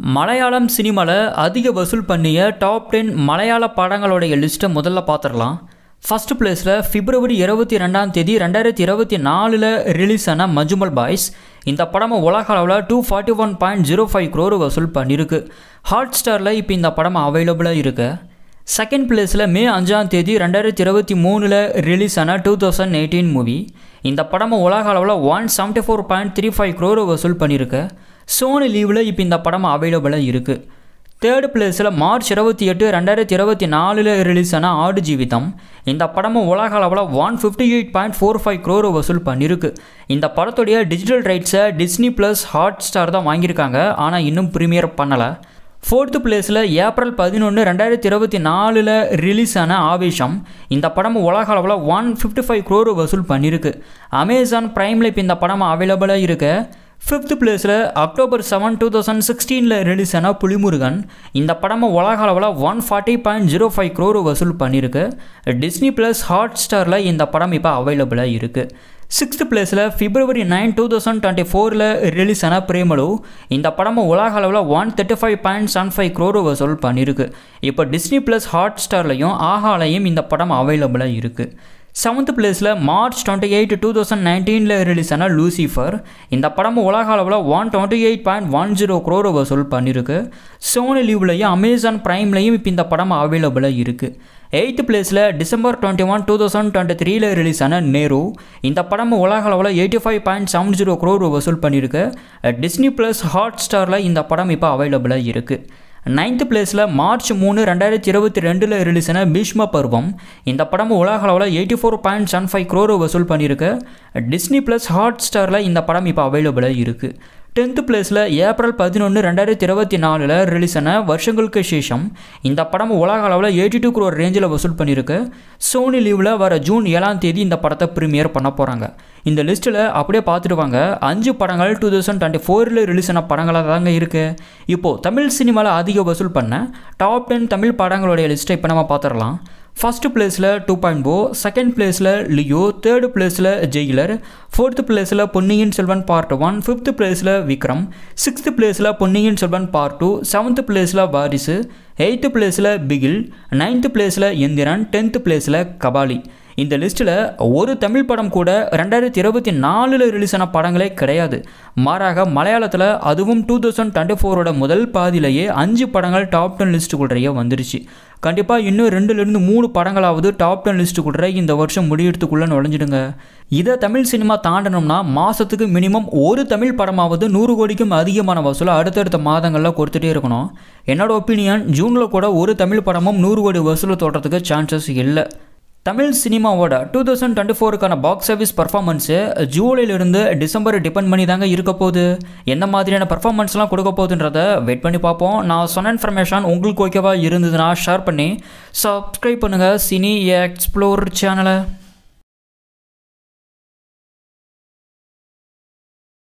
மலையாளம் சினிமாவில் அதிக வசூல் பண்ணிய டாப் டென் மலையாள படங்களுடைய லிஸ்ட்டை முதல்ல பார்த்துடலாம் ஃபர்ஸ்ட் பிளேஸில் பிப்ரவரி இருபத்தி ரெண்டாம் தேதி ரெண்டாயிரத்தி இருபத்தி நாலில் ரிலீஸ் ஆன மஞ்சுமல் பாய்ஸ் இந்த படம் உலக அளவில் two forty one point zero five crore வசூல் பண்ணியிருக்கு ஹாட் ஸ்டாரில் இப்போ இந்த படம் அவைலபிளாக இருக்கு செகண்ட் பிளேஸில் மே அஞ்சாம் தேதி ரெண்டாயிரத்தி இருபத்தி மூணில் ரிலீஸ் ஆன டூ தௌசண்ட் எயிட்டீன் மூவி இந்த படம் உலக அளவில் one seventy four point three five crore வசூல் பண்ணியிருக்கு சோனி லீவில் இப்போ இந்த படம் அவைலபிளாக இருக்குது தேர்ட் பிளேஸில் மார்ச் இருபத்தி எட்டு ரெண்டாயிரத்தி இருபத்தி நாலில் ரிலீஸ் ஆன ஆடு ஜீவிதம் இந்த படமும் உலக அளவில் one fifty eight point four five crore வசூல் பண்ணியிருக்கு இந்த படத்துடைய டிஜிட்டல் ரைட்ஸை டிஸ்னி ப்ளஸ் ஹாட் ஸ்டார் தான் வாங்கியிருக்காங்க ஆனால் இன்னும் ப்ரீமியர் பண்ணலை ஃபோர்த்து பிளேஸில் ஏப்ரல் பதினொன்று ரெண்டாயிரத்தி இருபத்தி நாலில் ரிலீஸ் ஆன ஆவேஷம் இந்த படம் உலக அளவில் ஒன் ஃபிஃப்டி ஃபைவ் க்ரோர் வசூல் பண்ணியிருக்கு அமேசான் ப்ரைமில் இப்போ இந்த படம் அவைலபிளாக இருக்கு ஃபிஃப்த் பிளேஸில் அக்டோபர் செவன் டூ தௌசண்ட் சிக்ஸ்டீனில் ரிலீஸ் ஆன புலிமுருகன் இந்த படமும் உலக அளவில் one forty point zero five crore வசூல் பண்ணியிருக்கு டிஸ்னி ப்ளஸ் ஹாட் ஸ்டாரில் இந்த படம் இப்போ அவைலபிளாக இருக்குது சிக்ஸ்த் பிளேஸில் February nine two thousand twenty ஃபோரில் ரிலீஸ் ஆன பிரேமலு இந்த படமும் உலக அளவில் one thirty five point seven five crore வசூல் பண்ணியிருக்கு இப்போ டிஸ்னி ப்ளஸ் ஹாட் ஸ்டார்லையும் ஆஹாலையும் இந்த படம் அவைலபிளாக இருக்குது செவன்த் பிளேஸில் March twenty eight two thousand நைன்டீனில் ரிலீஸ் ஆன லூசிஃபர் இந்த படம் உலக அளவில் one twenty eight point one zero crore வசூல் பண்ணியிருக்கு சோனி லீவ்லையும் அமேசான் ப்ரைம்லையும் இப்போ இந்த படம் அவைலபிளாக இருக்குது எயித்து பிளேஸில் December twenty one two thousand twenty த்ரீல ரிலீஸ் ஆன நேரு இந்த படம் உலக அளவில் eighty five point seven zero crore வசூல் பண்ணியிருக்கு டிஸ்னி ப்ளஸ் ஹாட் ஸ்டாரில் இந்த படம் இப்போ அவைலபிளாக இருக்குது நைன்த் பிளேஸில் மார்ச் மூணு ரெண்டாயிரத்தி இருபத்தி ரெண்டில் ரிலீஸ் ஆன பீஷ்ம பருவம் இந்த படம் உலக அளவில் eighty four point seven five crore வசூல் பண்ணியிருக்கு டிஸ்னி ப்ளஸ் ஹாட் ஸ்டாரில் இந்த படம் இப்போ அவைலபிளாக இருக்குது டென்த்து பிளேஸில் ஏப்ரல் பதினொன்று ரெண்டாயிரத்தி இருபத்தி நாலில் ரிலீஸ் ஆன வருஷங்களுக்கு சேஷம் இந்த படம் உலக அளவில் எயிட்டி டூ க்ரோர் ரேஞ்சில் வசூல் பண்ணியிருக்கு சோனி லீவில் வர ஜூன் ஏழாம் தேதி இந்த படத்தை ப்ரீமியர் பண்ண போகிறாங்க இந்த லிஸ்ட்டில் அப்படியே பார்த்துட்டு வாங்க அஞ்சு படங்கள் டூ தௌசண்ட் டுவெண்ட்டி ஃபோரில் ரிலீஸ் ஆன படங்களாக தாங்க இருக்குது இப்போது தமிழ் சினிமாவில் அதிக வசூல் பண்ண டாப் டென் தமிழ் படங்களுடைய லிஸ்ட்டை இப்போ நம்ம பார்த்துடலாம் ஃபஸ்ட்டு பிளேஸில் டூ பாயிண்ட் ஓ செகண்ட் பிளேஸில் லியோ தேர்டு பிளேஸில் ஜெயிலர் ஃபோர்த்து பிளேஸில் Ponniyin Selvan part one fifth பிளேஸில் விக்ரம் சிக்ஸ்த்து பிளேஸில் Ponniyin Selvan part two seventh பிளேஸில் வாரிசு எயித்து பிளேஸில் பிகில் நைன்த்து பிளேஸில் எந்திரன் டென்த்து பிளேஸில் கபாலி இந்த லிஸ்ட்டில் ஒரு தமிழ் படம் கூட ரெண்டாயிரத்தி இருபத்தி நாலில் ரிலீஸ் ஆன படங்களே கிடையாது மாறாக மலையாளத்தில் அதுவும் டூ தௌசண்ட் டுவெண்ட்டி ஃபோரோட முதல் பாதியிலேயே அஞ்சு படங்கள் டாப் டென் லிஸ்ட்டுக்குள்ளேயே வந்துருச்சு கண்டிப்பாக இன்னும் ரெண்டுலேருந்து மூணு படங்களாவது டாப் டென் லிஸ்ட்டுக்குள்ளே இந்த வருஷம் முடியறதுக்குள்ளே நுழைஞ்சிடுங்க இதை தமிழ் சினிமா தாண்டணும்னா மாதத்துக்கு மினிமம் ஒரு தமிழ் படமாவது நூறு கோடிக்கும் அதிகமான வசூலை அடுத்தடுத்த மாதங்களில் கொடுத்துட்டே இருக்கணும் என்னோட ஒப்பீனியன் ஜூனில் கூட ஒரு தமிழ் படமும் நூறு கோடி வசூலை தோட்டத்துக்கு சான்சஸ் இல்லை தமிழ் சினிமாவோட டூ தௌசண்ட் டுவெண்ட்டி ஃபோருக்கான பாக்ஸ் ஆஃபீஸ் பர்ஃபார்மன்ஸு ஜூலையிலிருந்து டிசம்பர் டிபெண்ட் பண்ணி தாங்க இருக்க போகுது எந்த மாதிரியான பர்ஃபார்மன்ஸ்லாம் கொடுக்க போகுதுன்றத வெயிட் பண்ணி பார்ப்போம் நான் சொன்ன இன்ஃபர்மேஷன் உங்களுக்கு ஓகேவா இருந்ததுன்னா ஷேர் பண்ணி சப்ஸ்கிரைப் பண்ணுங்கள் சினி எக்ஸ்ப்ளோர் சேனலை